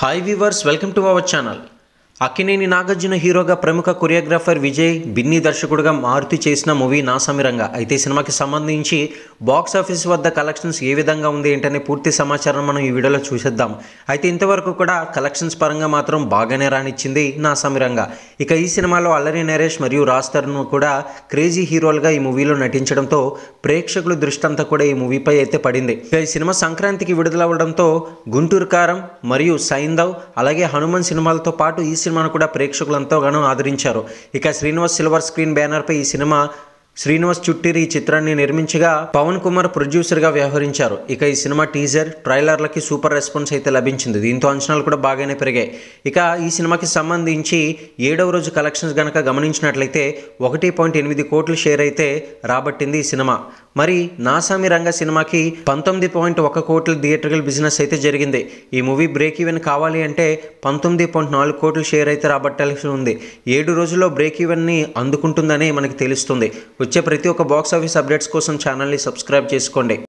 hi viewers welcome to our channel Akkineni Nagarjuna హీరోగా ప్రముఖ choreographer Vijay Binny దర్శకుడుగా మారుతి చేసిన మూవీ నా సమిరంగా అయితే ఈ సినిమాకి సంబంధించి బాక్స్ ఆఫీస్ వద్ద కలెక్షన్స్ ఏ విధంగా ఉంది ఏంటనే పూర్తి సమాచారం మనం ఈ వీడియోలో చూసేద్దాం అయితే ఇంతవరకు కూడా కలెక్షన్స్ పరంగా మాత్రం బాగానే రానిచ్చింది నా సమిరంగా ఇక ఈ సినిమాలో అల్లరి నరేష్ మరియు రాజ్ తరుణ్ కూడా క్రేజీ హీరోలుగా ఈ మూవీలో నటించడంతో ప్రేక్షకుల దృష్టి అంతా కూడా ఈ మూవీపై అయితే పడింది ఇక ఈ సినిమా సంక్రాంతికి విడుదలవ్వడంతో గుంటూరు కారం మరియు సైందవ్ అలాగే హనుమాన్ సినిమాలతో పాటు ఈ సినిమాను కూడా ప్రేక్షకులు ఎంతోగానో ఆదరించారు ఇక శ్రీనివాస్ సిల్వర్ స్క్రీన్ బ్యానర్పై ఈ సినిమా శ్రీనివాస్ చుట్టిరి ఈ చిత్రాన్ని నిర్మించగా పవన్ కుమార్ ప్రొడ్యూసర్గా వ్యవహరించారు ఇక ఈ సినిమా టీజర్ ట్రైలర్లకి సూపర్ రెస్పాన్స్ అయితే లభించింది దీంతో అంచనాలు కూడా బాగానే పెరిగాయి ఇక ఈ సినిమాకి సంబంధించి ఏడవ రోజు కలెక్షన్స్ గనక గమనించినట్లయితే ఒకటి పాయింట్ ఎనిమిది కోట్ల షేర్ అయితే రాబట్టింది ఈ సినిమా మరి నాసామి రంగ సినిమాకి పంతొమ్మిది పాయింట్ ఒక కోట్ల థియేటర్కల్ బిజినెస్ అయితే జరిగింది ఈ మూవీ బ్రేక్ ఈవెన్ కావాలి అంటే పంతొమ్మిది పాయింట్ నాలుగు కోట్ల షేర్ అయితే రాబట్టాల్సి ఉంది ఏడు రోజుల్లో బ్రేక్ ఈవెన్ని అందుకుంటుందని మనకి తెలుస్తుంది వచ్చే ప్రతి ఒక్క బాక్స్ ఆఫీస్ అప్డేట్స్ కోసం ఛానల్ని సబ్స్క్రైబ్ చేసుకోండి